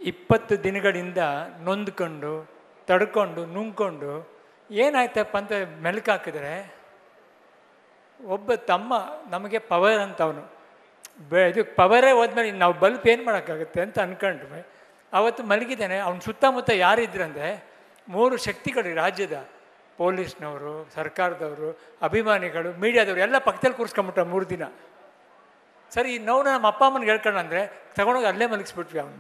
ಇಪ್ಪತ್ತು ದಿನಗಳಿಂದ ನೊಂದ್ಕೊಂಡು ತಡ್ಕೊಂಡು ನುಂಗ್ಕೊಂಡು ಏನಾಯ್ತಪ್ಪ ಅಂತ ಮೆಲುಕು ಹಾಕಿದ್ರೆ ಒಬ್ಬ ತಮ್ಮ ನಮಗೆ ಪವರ್ ಅಂತ ಅವನು ಬೆ ಇದು ಪವರೇ ಹೋದ್ಮೇಲೆ ನಾವು ಬಲ್ಪ್ ಏನು ಮಾಡೋಕ್ಕಾಗುತ್ತೆ ಅಂತ ಅಂದ್ಕೊಂಡ್ರೆ ಅವತ್ತು ಮಲಗಿದ್ದಾನೆ ಅವ್ನ ಸುತ್ತಮುತ್ತ ಯಾರಿದ್ರಂದರೆ ಮೂರು ಶಕ್ತಿಗಳು ಈ ರಾಜ್ಯದ ಪೊಲೀಸ್ನವರು ಸರ್ಕಾರದವರು ಅಭಿಮಾನಿಗಳು ಮೀಡಿಯಾದವರು ಎಲ್ಲ ಪಕ್ಕದಲ್ಲಿ ಕೂರಿಸ್ಕೊಂಬಿಟ್ಟ ಮೂರು ದಿನ ಸರಿ ಈ ನೋವು ನಮ್ಮ ಅಪ್ಪ ಅಮ್ಮನಿಗೆ ಹೇಳ್ಕೊಂಡಂದ್ರೆ ತಗೊಂಡೋಗಿ ಅಲ್ಲೇ ಮಲಗಿಸ್ಬಿಟ್ವಿ ಅವನ್ನ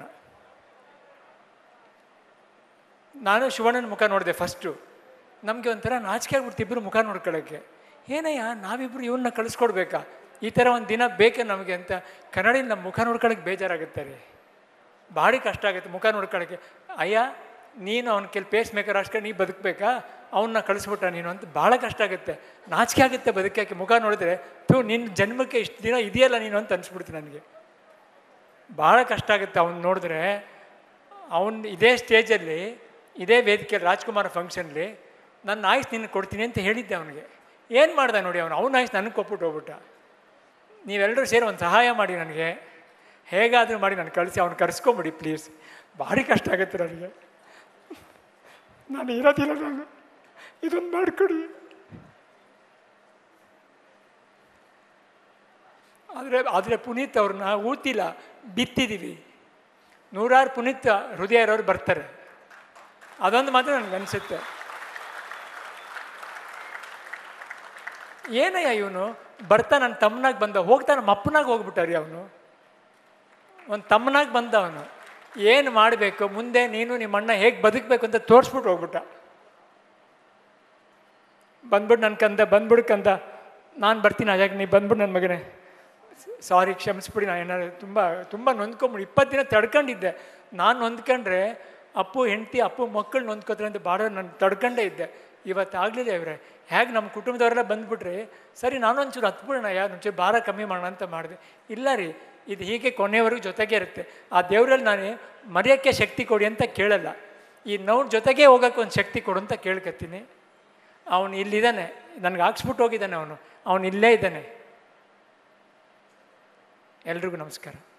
ನಾನು ಶಿವಣ್ಣನ ಮುಖ ನೋಡಿದೆ ಫಸ್ಟು ನಮಗೆ ಒಂಥರ ನಾಚಿಕೆ ಆಗ್ಬಿಡ್ತು ಇಬ್ಬರು ಮುಖ ನೋಡ್ಕೊಳ್ಳೋಕ್ಕೆ ಏನಯ್ಯ ನಾವಿಬ್ಬರು ಇವನ್ನ ಕಳಿಸ್ಕೊಡ್ಬೇಕಾ ಈ ಥರ ಒಂದು ದಿನ ಬೇಕೆ ನಮಗೆ ಅಂತ ಕನ್ನಡಿಯಿಂದ ನಮ್ಮ ಮುಖ ನೋಡ್ಕೊಳ್ಳೋಕೆ ಬೇಜಾರಾಗುತ್ತೆ ರೀ ಭಾರಿ ಕಷ್ಟ ಆಗುತ್ತೆ ಮುಖ ನೋಡ್ಕೊಳ್ಳೋಕ್ಕೆ ಅಯ್ಯ ನೀನು ಅವ್ನ ಕೆಲ ಪೇಸ್ ಮೇಕರ್ ಅಷ್ಟೇ ನೀ ಬದುಕಬೇಕಾ ಅವನ್ನ ಕಳಿಸ್ಬಿಟ್ಟ ನೀನು ಅಂತ ಭಾಳ ಕಷ್ಟ ಆಗುತ್ತೆ ನಾಚಿಕೆ ಆಗುತ್ತೆ ಬದುಕಕ್ಕೆ ಮುಖ ನೋಡಿದ್ರೆ ಥೂ ನಿನ್ನ ಜನ್ಮಕ್ಕೆ ಇಷ್ಟು ದಿನ ಇದೆಯಲ್ಲ ನೀನು ಅಂತ ಅನಿಸ್ಬಿಡ್ತು ನನಗೆ ಭಾಳ ಕಷ್ಟ ಆಗುತ್ತೆ ಅವ್ನು ನೋಡಿದ್ರೆ ಅವನು ಇದೇ ಸ್ಟೇಜಲ್ಲಿ ಇದೇ ವೇದಿಕೆಯಲ್ಲಿ ರಾಜ್ಕುಮಾರ್ ಫಂಕ್ಷನ್ಲಿ ನನ್ನ ಆಯ್ಸ್ ನಿನ್ನ ಕೊಡ್ತೀನಿ ಅಂತ ಹೇಳಿದ್ದೆ ಅವನಿಗೆ ಏನು ಮಾಡ್ದೆ ನೋಡಿ ಅವನು ಅವನ ಆಯ್ಸ್ ನನಗೆ ಕೊಟ್ಬಿಟ್ಟು ಹೋಗ್ಬಿಟ್ಟ ನೀವೆಲ್ಲರೂ ಸೇರಿ ಒಂದು ಸಹಾಯ ಮಾಡಿ ನನಗೆ ಹೇಗಾದರೂ ಮಾಡಿ ನಾನು ಕಳಿಸಿ ಅವ್ನು ಕರೆಸ್ಕೊಂಬಿಡಿ ಪ್ಲೀಸ್ ಭಾರಿ ಕಷ್ಟ ಆಗುತ್ತೆ ನನಗೆ ನಾನು ಇರೋದಿಲ್ಲ ನಾನು ಇದೊಂದು ಮಾಡಿಕೊಡಿ ಆದರೆ ಆದರೆ ಪುನೀತ್ ಅವ್ರನ್ನ ಊತಿಲ್ಲ ಬಿತ್ತಿದ್ದೀವಿ ನೂರಾರು ಪುನೀತ್ ಹೃದಯ ಇರೋರು ಬರ್ತಾರೆ ಅದೊಂದು ಮಾತ್ರ ನನಗೆ ಅನಿಸುತ್ತೆ ಏನಯ್ಯ ಇವನು ಬರ್ತಾ ನನ್ನ ತಮ್ಮನಾಗ ಬಂದ ಹೋಗ್ತಾ ನಮ್ಮ ಅಪ್ಪನಾಗ ಹೋಗ್ಬಿಟ್ಟಾರಿ ಅವನು ಒಂದು ತಮ್ಮನಾಗ ಬಂದ ಅವನು ಏನು ಮಾಡಬೇಕು ಮುಂದೆ ನೀನು ನಿಮ್ಮ ಅಣ್ಣ ಹೇಗೆ ಬದುಕಬೇಕು ಅಂತ ತೋರಿಸ್ಬಿಟ್ಟು ಹೋಗ್ಬಿಟ್ಟ ಬಂದ್ಬಿಟ್ಟು ನನ್ನ ಕಂದ ಬಂದ್ಬಿಡು ಕಂದ ನಾನು ಬರ್ತೀನಿ ಅಜಾಗ ನೀ ಬಂದ್ಬಿಟ್ಟು ನನ್ನ ಮಗನೇ ಸಾರಿ ಕ್ಷಮಿಸ್ಬಿಡಿ ನಾನು ಏನಾದ್ರು ತುಂಬ ತುಂಬ ನೊಂದ್ಕೊಂಬಿಡಿ ಇಪ್ಪತ್ತು ದಿನ ತಡ್ಕೊಂಡಿದ್ದೆ ನಾನು ನೊಂದ್ಕೊಂಡ್ರೆ ಅಪ್ಪು ಹೆಂಡತಿ ಅಪ್ಪು ಮಕ್ಕಳು ನೊಂದ್ಕೋತಾರೆ ಅಂತ ಭಾಳ ನಾನು ತಡ್ಕೊಂಡೇ ಇದ್ದೆ ಇವತ್ತು ಆಗಲಿಲ್ಲ ಇವರೇ ಹೇಗೆ ನಮ್ಮ ಕುಟುಂಬದವರೆಲ್ಲ ಬಂದ್ಬಿಟ್ರೆ ಸರಿ ನಾನು ಒಂಚೂರು ಹತ್ಬಿಡೋಣ ಯಾರು ಒಂಚೂರು ಭಾರ ಕಮ್ಮಿ ಮಾಡೋಣ ಅಂತ ಮಾಡಿದೆ ಇಲ್ಲ ರೀ ಇದು ಹೀಗೆ ಕೊನೆಯವರೆಗೂ ಜೊತೆಗೆ ಇರುತ್ತೆ ಆ ದೇವರಲ್ಲಿ ನಾನು ಮರೆಯೋಕ್ಕೆ ಶಕ್ತಿ ಕೊಡಿ ಅಂತ ಕೇಳಲ್ಲ ಈ ನೋವು ಜೊತೆಗೆ ಹೋಗೋಕ್ಕೆ ಒಂದು ಶಕ್ತಿ ಕೊಡು ಅಂತ ಕೇಳ್ಕತ್ತೀನಿ ಅವನು ಇಲ್ಲಿದ್ದಾನೆ ನನಗೆ ಹಾಕ್ಸ್ಬಿಟ್ಟು ಹೋಗಿದ್ದಾನೆ ಅವನು ಅವನು ಇಲ್ಲೇ ಇದ್ದಾನೆ ಎಲ್ರಿಗೂ ನಮಸ್ಕಾರ